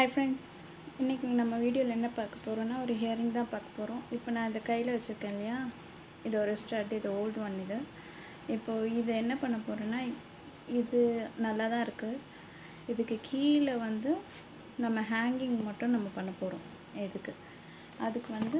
hi friends இன்றைக்கி நம்ம வீடியோவில் என்ன பார்க்க போகிறோன்னா ஒரு ஹியரிங் தான் பார்க்க போகிறோம் இப்போ நான் இந்த கையில் வச்சுருக்கேன் இல்லையா இது ஒரு ஸ்டட் இது ஓல்டு ஒன் இது இப்போது இது என்ன பண்ண போகிறேன்னா இது நல்லா தான் இருக்குது இதுக்கு கீழே வந்து நம்ம ஹேங்கிங் மட்டும் நம்ம பண்ண போகிறோம் இதுக்கு அதுக்கு வந்து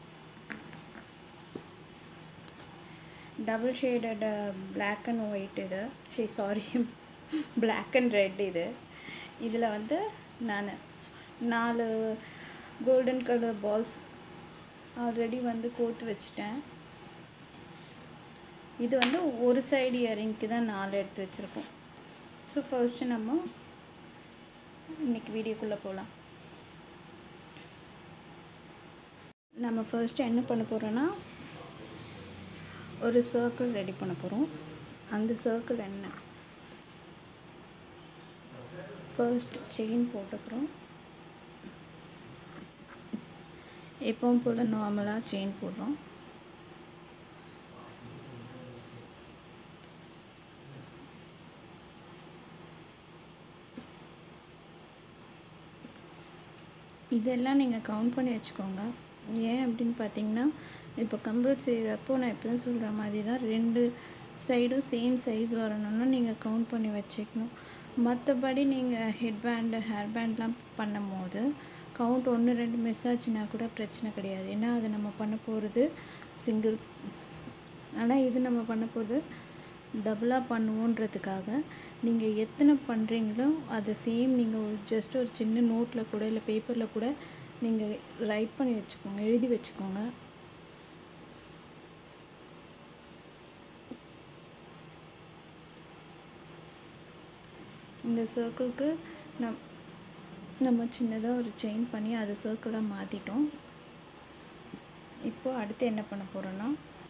double shaded black and white இது சரி சாரி பிளாக் அண்ட் ரெட் இது இதில் வந்து நான் நாலு கோல்டன் கலர் பால்ஸ் ஆல்ரெடி வந்து கோர்த்து வச்சுட்டேன் இது வந்து ஒரு சைடு இயரிங்க்கு தான் நாலு எடுத்து வச்சுருக்கோம் ஸோ ஃபர்ஸ்ட்டு நம்ம இன்றைக்கி வீடியோக்குள்ளே போகலாம் நம்ம ஃபர்ஸ்ட்டு என்ன பண்ண போகிறோன்னா ஒரு சர்க்கிள் ரெடி பண்ண போகிறோம் அந்த சர்க்கிள் என்ன ஃபர்ஸ்ட் செயின் போட்டுக்கிறோம் எப்பவும் போல் நார்மலாக செயின் போடுறோம் இதெல்லாம் நீங்கள் கவுண்ட் பண்ணி வச்சுக்கோங்க ஏன் அப்படின்னு பார்த்தீங்கன்னா இப்போ கம்பல் செய்கிறப்போ நான் எப்பவும் சொல்கிற மாதிரி தான் ரெண்டு சைடும் சேம் சைஸ் வரணும்னு நீங்கள் கவுண்ட் பண்ணி வச்சுக்கணும் மற்றபடி நீங்கள் ஹெட் பேண்டு ஹேர் பேண்ட்லாம் பண்ணும் போது கவுண்ட் ஒன்று ரெண்டு மிஸ் ஆச்சுன்னா கூட பிரச்சனை கிடையாது ஏன்னா அது நம்ம பண்ண போகிறது சிங்கிள்ஸ் ஆனால் இது நம்ம பண்ண போகிறது டபுளாக பண்ணுவோன்றதுக்காக நீங்கள் எத்தனை பண்ணுறீங்களோ அதை சேம் நீங்கள் ஜஸ்ட் ஒரு சின்ன நோட்டில் கூட இல்லை பேப்பரில் கூட நீங்கள் ரைட் பண்ணி வச்சுக்கோங்க எழுதி வச்சுக்கோங்க இந்த சர்க்கிளுக்கு நம் நம்ம சின்னதாக ஒரு செயின் பண்ணி அதை சர்க்கிளாக மாற்றிட்டோம் இப்போது அடுத்து என்ன பண்ண போகிறோன்னா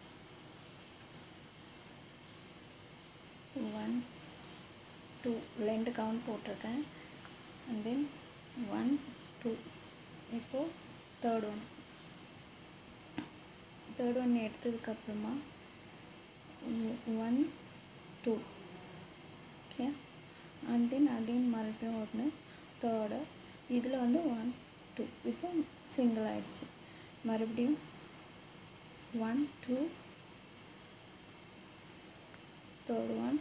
ஒன் டூ ரெண்டு கவுண்ட் போட்டிருக்கேன் அண்ட் தென் ஒன் டூ இப்போது தேர்ட் ஒன் தேர்ட் ஒன் எடுத்ததுக்கப்புறமா one two okay and then again மறுபடியும் ஒன்று தேர்டு இதில் வந்து ஒன் டூ இப்போ சிங்கிள் ஆகிடுச்சு மறுபடியும் one two third one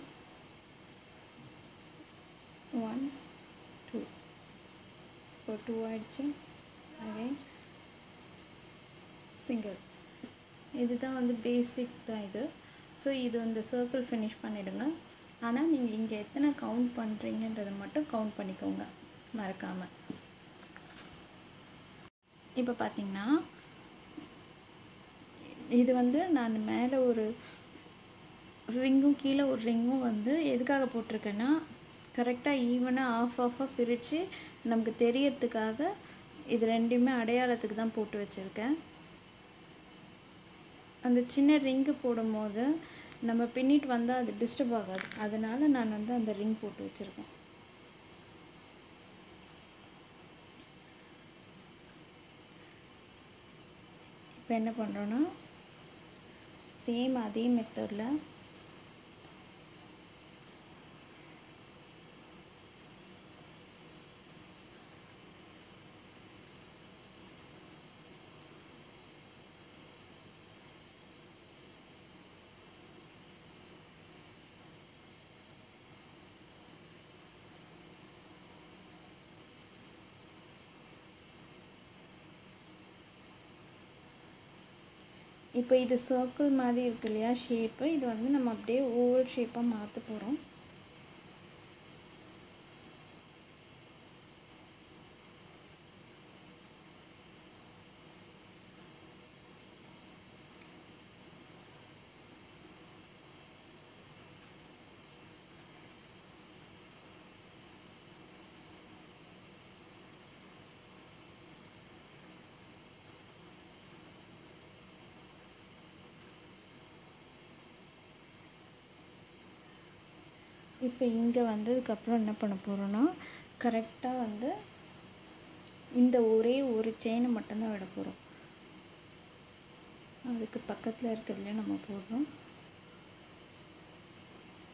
one two இப்போ டூ ஆயிடுச்சு அகைன் சிங்கிள் இதுதான் வந்து பேசிக் தான் இது ஸோ இது இந்த சர்க்கிள் ஃபினிஷ் பண்ணிவிடுங்க ஆனால் நீங்கள் இங்கே எத்தனை கவுண்ட் பண்ணுறீங்கன்றதை மட்டும் கவுண்ட் பண்ணிக்கோங்க மறக்காமல் இப்போ பார்த்தீங்கன்னா இது வந்து நான் மேலே ஒரு ரிங்கும் கீழே ஒரு ரிங்கும் வந்து எதுக்காக போட்டிருக்கேன்னா கரெக்டாக ஈவனாக ஆஃப் ஆஃபாக பிரித்து நமக்கு தெரியறதுக்காக இது ரெண்டுமே அடையாளத்துக்கு தான் போட்டு வச்சுருக்கேன் அந்த சின்ன ரிங்கு போடும்போது நம்ம பின்னிட்டு வந்தால் அது டிஸ்டர்ப் ஆகாது அதனால் நான் வந்து அந்த ரிங் போட்டு வச்சுருக்கேன் இப்போ என்ன பண்ணுறோன்னா சேம் அதே மெத்தடில் இப்போ இது சர்க்கிள் மாதிரி இருக்கு இல்லையா ஷேப்பு இது வந்து நம்ம அப்படியே ஓவல் ஷேப்பாக மாற்ற போகிறோம் இப்போ இங்கே வந்ததுக்கப்புறம் என்ன பண்ண போகிறோன்னா கரெக்டாக வந்து இந்த ஒரே ஒரு செயினை மட்டும்தான் விட போகிறோம் அதுக்கு பக்கத்தில் இருக்கிறதுல நம்ம போடுறோம்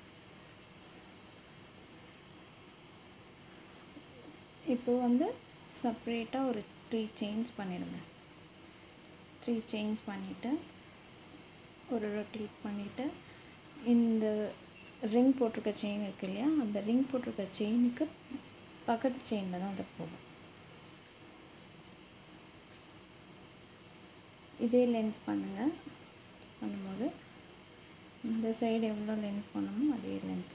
இப்போ வந்து செப்ரேட்டாக ஒரு த்ரீ செயின்ஸ் பண்ணிடுங்க த்ரீ செயின்ஸ் பண்ணிவிட்டு ஒரு ரொட்டேட் பண்ணிவிட்டு இந்த ரிங் போட்டிருக்க செயின் இருக்கு இல்லையா அந்த ரிங் போட்டிருக்க செயினுக்கு பக்கத்து செயினில் தான் அதை போடும் இதே லென்த் பண்ணுங்கள் பண்ணும்போது இந்த சைடு எவ்வளோ லென்த் பண்ணணுமோ அதே லென்த்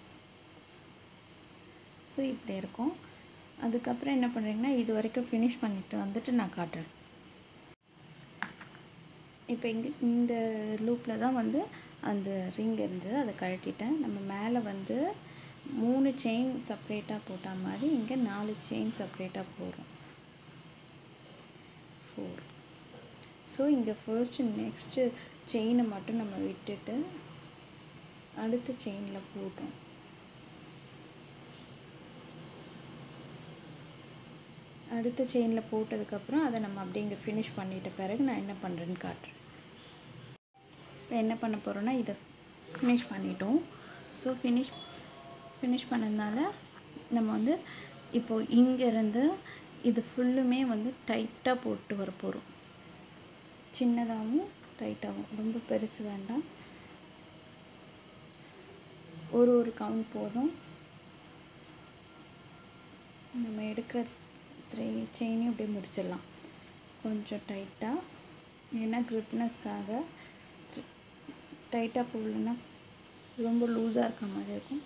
ஸோ இப்படி இருக்கும் அதுக்கப்புறம் என்ன பண்ணுறீங்கன்னா இது வரைக்கும் ஃபினிஷ் பண்ணிவிட்டு வந்துட்டு நான் காட்டுறேன் இப்போ இங்கே இந்த லூப்பில் தான் வந்து அந்த ரிங் இருந்தது அதை கழட்டிட்டேன் நம்ம மேலே வந்து மூணு செயின் செப்ரேட்டாக போட்ட மாதிரி இங்கே நாலு செயின் செப்ரேட்டாக போடுறோம் ஃபோர் ஸோ இங்கே ஃபர்ஸ்ட்டு நெக்ஸ்ட்டு செயினை மட்டும் நம்ம விட்டுட்டு அடுத்த செயினில் போட்டோம் அடுத்த செயினில் போட்டதுக்கப்புறம் அதை நம்ம அப்படியே இங்கே ஃபினிஷ் பண்ணிட்ட பிறகு நான் என்ன பண்ணுறேன்னு காட்டுறேன் இப்போ என்ன பண்ண போகிறோன்னா இதை ஃபினிஷ் பண்ணிட்டோம் ஸோ ஃபினிஷ் ஃபினிஷ் பண்ணதுனால நம்ம வந்து இப்போது இங்கேருந்து இது ஃபுல்லுமே வந்து டைட்டாக போட்டு வர போகிறோம் சின்னதாகவும் டைட்டாகவும் ரொம்ப பெருசு வேண்டாம் ஒரு ஒரு கவுண்ட் போதும் நம்ம எடுக்கிற த்ரீ செயினையும் அப்படியே முடிச்சிடலாம் கொஞ்சம் டைட்டாக ஏன்னா க்ரிப்னஸ்க்காக டைட்டாக போடலன்னா ரொம்ப லூஸாக இருக்க மாதிரி இருக்கும்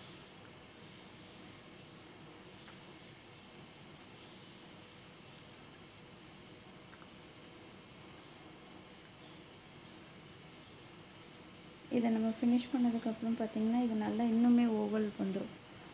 இதை நம்ம ஃபினிஷ் பண்ணதுக்கப்புறம் பார்த்திங்கன்னா இது நல்லா இன்னுமே ஓவல் வந்துடும்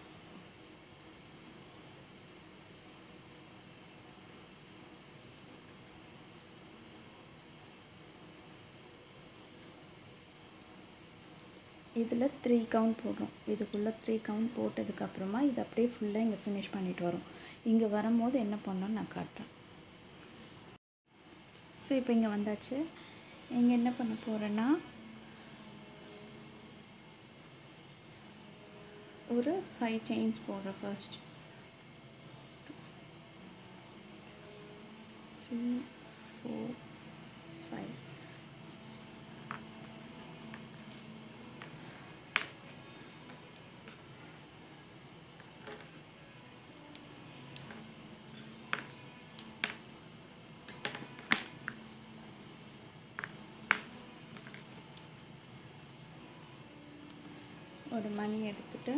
இதில் த்ரீ கவுண்ட் போடுறோம் இதுக்குள்ளே த்ரீ கவுண்ட் போட்டதுக்கப்புறமா இது அப்படியே ஃபுல்லாக இங்கே ஃபினிஷ் பண்ணிட்டு வரோம் இங்கே வரும்போது என்ன பண்ணோன்னு நான் காட்டுறேன் ஸோ இப்போ இங்கே வந்தாச்சு இங்கே என்ன பண்ண போகிறேன்னா ஒரு ஃபைவ் செயின்ஸ் போடுறேன் ஃபர்ஸ்ட் த்ரீ ஃபோர் ஃபைவ் ஒரு மணி எடுத்துட்டு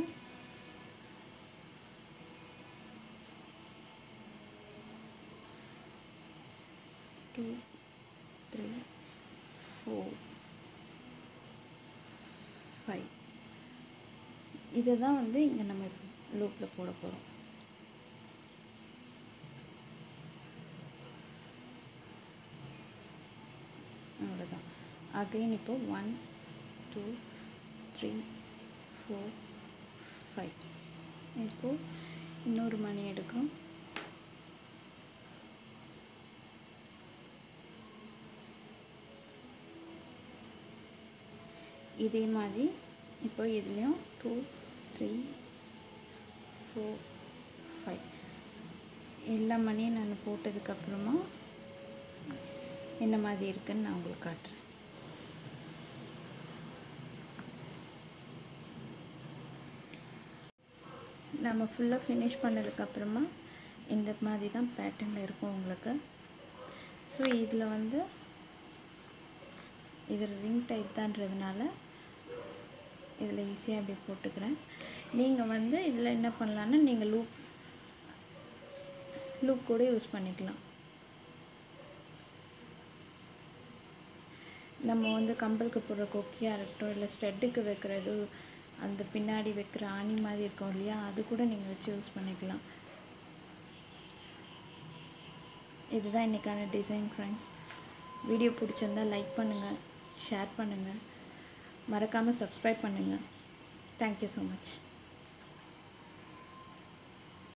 டூ த்ரீ ஃபோர் ஃபைவ் இதை தான் வந்து இங்கே நம்ம லூப்பில் போட போகிறோம் அவ்வளோதான் அகைன் இப்போ one two three four five இப்போது இன்னொரு மணி எடுக்கும் இதே மாதிரி இப்போ இதுலேயும் டூ த்ரீ ஃபோர் ஃபைவ் எல்லா மணியும் நான் போட்டதுக்கப்புறமா என்ன மாதிரி இருக்குன்னு நான் உங்களுக்கு காட்டுறேன் நம்ம ஃபுல்லாக ஃபினிஷ் பண்ணதுக்கப்புறமா இந்த மாதிரி தான் பேட்டர்னில் இருக்கும் உங்களுக்கு ஸோ இதில் வந்து இது ரிங் டைப் தான்றதுனால இதில் ஈஸியாக அப்படி போட்டுக்கிறேன் நீங்கள் வந்து இதில் என்ன பண்ணலான்னா நீங்கள் லூப் லூப் கூட யூஸ் பண்ணிக்கலாம் நம்ம வந்து கம்பலுக்கு போடுற கொக்கியாக இருக்கட்டும் இல்லை ஸ்டெட்டுக்கு வைக்கிறது அந்த பின்னாடி வைக்கிற ஆணி மாதிரி இருக்கும் இல்லையா அது கூட நீங்கள் வச்சு யூஸ் பண்ணிக்கலாம் இதுதான் இன்றைக்கான டிசைன் ஃப்ரெண்ட்ஸ் வீடியோ பிடிச்சிருந்தா லைக் பண்ணுங்கள் ஷேர் பண்ணுங்கள் மறக்காமல் சப்ஸ்கிரைப் பண்ணுங்கள் தேங்க்யூ ஸோ மச்